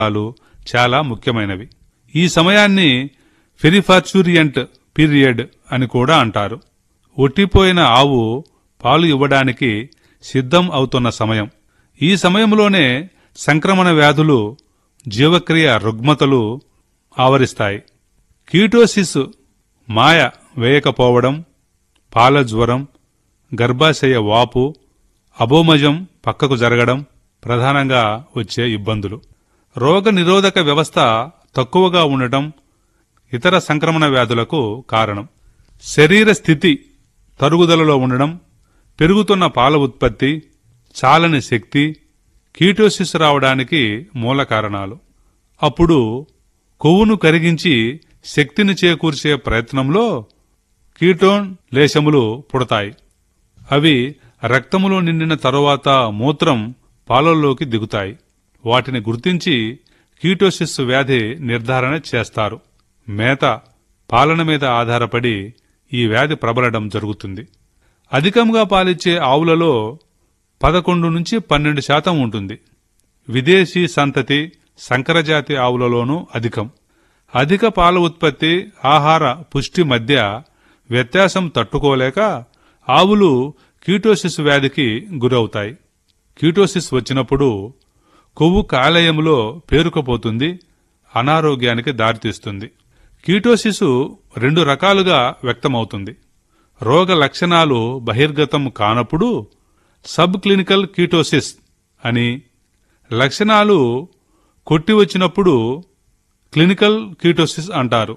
కాలాలు చాలా ముఖ్యమైనవి ఈ సమయాన్ని ఫెరిఫార్చురియంట్ పీరియడ్ అని కూడా అంటారు ఒట్టిపోయిన ఆవు పాలు ఇవ్వడానికి సిద్ధం అవుతున్న సమయం ఈ సమయంలోనే సంక్రమణ వ్యాధులు జీవక్రియ రుగ్మతలు ఆవరిస్తాయి కీటోసిస్ మాయ వేయకపోవడం పాల జ్వరం గర్భాశయ వాపు అభోమజం పక్కకు జరగడం ప్రధానంగా వచ్చే ఇబ్బందులు రోగ నిరోధక వ్యవస్థ తక్కువగా ఉండటం ఇతర సంక్రమణ వ్యాధులకు కారణం శరీర స్థితి తరుగుదలలో ఉండడం పెరుగుతున్న పాల ఉత్పత్తి చాలని శక్తి కీటోసిస్ రావడానికి మూల కారణాలు అప్పుడు కొవ్వును కరిగించి శక్తిని చేకూర్చే ప్రయత్నంలో కీటోన్ లేశములు పుడతాయి అవి రక్తములో నిండిన తరువాత మూత్రం పాలల్లోకి దిగుతాయి వాటిని గుర్తించి కీటోసిస్ వ్యాధి నిర్ధారణ చేస్తారు మేత పాలన మీద ఆధారపడి ఈ వ్యాధి ప్రబలడం జరుగుతుంది అధికంగా పాలిచ్చే ఆవులలో పదకొండు నుంచి పన్నెండు శాతం ఉంటుంది విదేశీ సంతతి సంకరజాతి ఆవులలోనూ అధికం అధిక పాల ఉత్పత్తి ఆహార పుష్టి మధ్య వ్యత్యాసం తట్టుకోలేక ఆవులు కీటోసిస్ వ్యాధికి గురవుతాయి కీటోసిస్ వచ్చినప్పుడు కొవ్వు కాలేయంలో పేరుకుపోతుంది అనారోగ్యానికి దారితీస్తుంది కీటోసిస్ రెండు రకాలుగా వ్యక్తమవుతుంది రోగ లక్షణాలు బహిర్గతం కానప్పుడు సబ్ క్లినికల్ కీటోసిస్ అని లక్షణాలు కొట్టి వచ్చినప్పుడు క్లినికల్ కీటోసిస్ అంటారు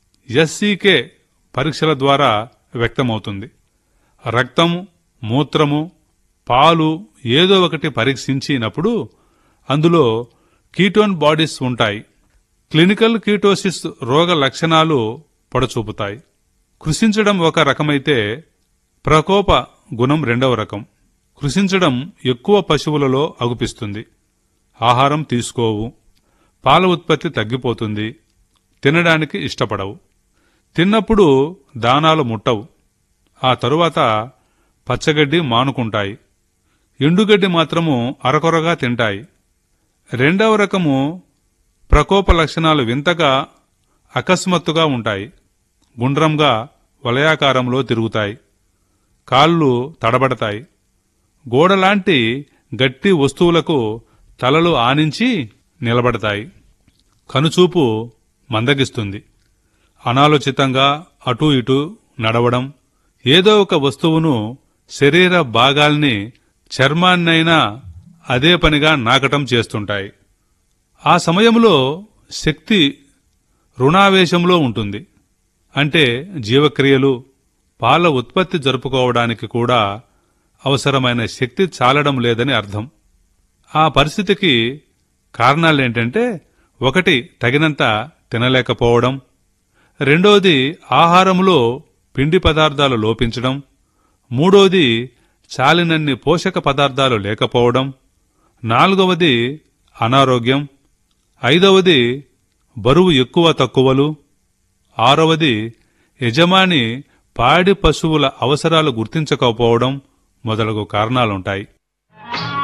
ఎస్సీకే పరీక్షల ద్వారా వ్యక్తమవుతుంది రక్తము మూత్రము పాలు ఏదో ఒకటి పరీక్షించినప్పుడు అందులో కీటోన్ బాడీస్ ఉంటాయి క్లినికల్ కీటోసిస్ రోగ లక్షణాలు పొడచూపుతాయి కృషించడం ఒక రకమైతే ప్రకోప గుణం రెండవ రకం కృషించడం ఎక్కువ పశువులలో అగుపిస్తుంది ఆహారం తీసుకోవు పాల ఉత్పత్తి తగ్గిపోతుంది తినడానికి ఇష్టపడవు తిన్నప్పుడు దానాలు ముట్టవు ఆ తరువాత పచ్చగడ్డి మానుకుంటాయి ఎండుగడ్డి మాత్రము అరకొరగా తింటాయి రెండవ రకము ప్రకోప లక్షణాలు వింతగా అకస్మాత్తుగా ఉంటాయి గుండ్రంగా వలయాకారంలో తిరుగుతాయి కాళ్ళు తడబడతాయి గోడలాంటి గట్టి వస్తువులకు తలలు ఆనించి నిలబడతాయి కనుచూపు మందగిస్తుంది అనాలోచితంగా అటూ ఇటూ నడవడం ఏదో ఒక వస్తువును శరీర భాగాల్ని చర్మాన్నైనా అదే పనిగా నాకటం చేస్తుంటాయి ఆ సమయంలో శక్తి రుణావేశంలో ఉంటుంది అంటే జీవక్రియలు పాల ఉత్పత్తి జరుపుకోవడానికి కూడా అవసరమైన శక్తి చాలడం లేదని అర్థం ఆ పరిస్థితికి కారణాలేంటంటే ఒకటి తగినంత తినలేకపోవడం రెండోది ఆహారంలో పిండి పదార్థాలు లోపించడం మూడోది చాలినన్ని పోషక పదార్థాలు లేకపోవడం నాలుగవది అనారోగ్యం ఐదవది బరువు ఎక్కువ తక్కువలు ఆరవది యజమాని పాడి పశువుల అవసరాలు గుర్తించకపోవడం మొదలగు కారణాలుంటాయి